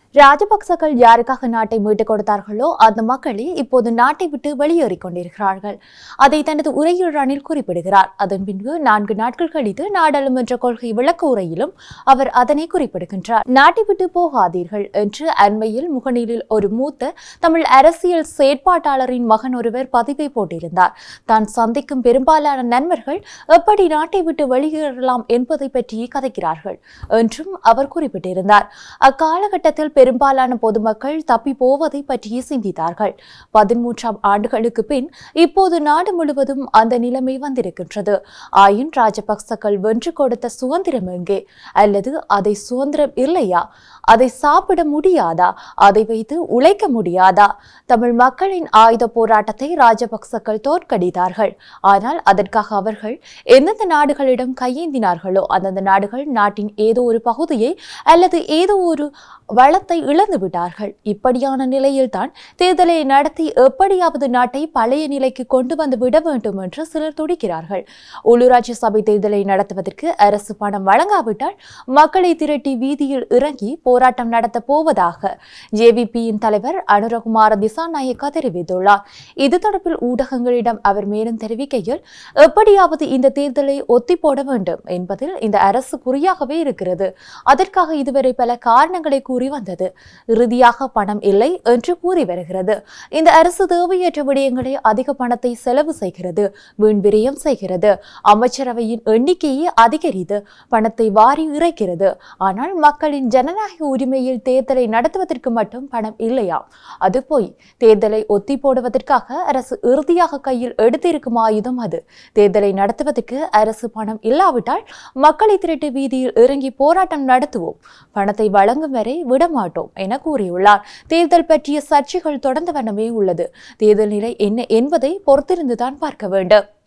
ராஜபக்சர்கள் யாருக்காக நாட்டை மீட்டுக் கொடுத்தார்களோ அந்த மக்களே இப்போது நாட்டை விட்டு வெளியேறிக் கொண்டிருக்கிறார்கள் அதை தனது உரையில் ரணில் குறிப்பிடுகிறார் அதன் பின்பு நான்கு நாட்கள் கழித்து நாடாளுமன்ற கொள்கை விளக்க உரையிலும் அவர் அதனை குறிப்பிடுகின்றார் நாட்டை விட்டு போகாதீர்கள் என்று அண்மையில் முகநூலில் ஒரு மூத்த தமிழ் அரசியல் செயற்பாட்டாளரின் மகன் ஒருவர் பதிவை போட்டிருந்தார் தான் சந்திக்கும் பெரும்பாலான நண்பர்கள் எப்படி நாட்டை விட்டு வெளியேறலாம் என்பதை பற்றி கதைக்கிறார்கள் என்றும் அவர் குறிப்பிட்டிருந்தார் அக்காலகட்டத்தில் பெரும்பாலான பொதுமக்கள் தப்பி போவதை பற்றி சிந்தித்தார்கள் பதிமூன்றாம் ஆண்டுகளுக்கு பின் இப்போது நாடு முழுவதும் அந்த நிலைமை வந்திருக்கின்றது ஆயின் ராஜபக்சக்கள் வென்று கொடுத்த சுதந்திரம் எங்கே அல்லது அதை சுதந்திரம் இல்லையா அதை சாப்பிட முடியாதா அதை வைத்து உழைக்க முடியாதா தமிழ் மக்களின் ஆயுத போராட்டத்தை ராஜபக்சக்கள் தோற்கடித்தார்கள் ஆனால் அதற்காக அவர்கள் எந்தெந்த நாடுகளிடம் கையேந்தினார்களோ அந்தந்த நாடுகள் நாட்டின் ஏதோ ஒரு பகுதியை அல்லது ஏதோ ஒரு வளத்தை இழந்து விட்டார்கள் இப்படியான நிலையில்தான் தேர்தலை நடத்தி எப்படியாவது நாட்டை பழைய நிலைக்கு கொண்டு வந்து விட வேண்டும் என்று சிலர் துடிக்கிறார்கள் உள்ளூராட்சி சபை தேர்தலை நடத்துவதற்கு அரசு பணம் வழங்காவிட்டால் மக்களை திரட்டி வீதியில் இறங்கி போராட்டம் நடத்தப் போவதாக ஜேவிபியின் தலைவர் அனுரகுமார திசாநாயக்கா தெரிவித்துள்ளார் இது தொடர்பில் ஊடகங்களிடம் அவர் மேலும் தெரிவிக்கையில் எப்படியாவது இந்த தேர்தலை ஒத்தி போட வேண்டும் என்பதில் இந்த அரசு குறியாகவே இருக்கிறது அதற்காக இதுவரை பல காரணங்களை கூறி வந்தது இறுதியாக பணம் இல்லை என்று கூறி வருகிறது இந்த அரசு தேவையற்ற விடயங்களை அதிக பணத்தை செலவு செய்கிறது வீண் விரயம் செய்கிறது அமைச்சரவையின் எண்ணிக்கையை அதிகரித்து பணத்தை வாரி இறைக்கிறது ஆனால் மக்களின் ஜனநாயக உரிமையில் தேர்தலை நடத்துவதற்கு மட்டும் பணம் இல்லையாம் அது போய் தேர்தலை ஒத்தி போடுவதற்காக அரசு இறுதியாக கையில் எடுத்திருக்கும் ஆயுதம் அது தேர்தலை நடத்துவதற்கு அரசு பணம் இல்லாவிட்டால் மக்களை திரட்டு வீதியில் இறங்கி போராட்டம் நடத்துவோம் பணத்தை வழங்கும் வரை விடமாட்டோம் என கூறியுள்ளார் தேர்தல் பற்றிய சர்ச்சைகள் தொடர்ந்த வண்ணமே உள்ளது தேர்தல் நிலை என்ன என்பதை பொறுத்திருந்துதான் பார்க்க வேண்டும்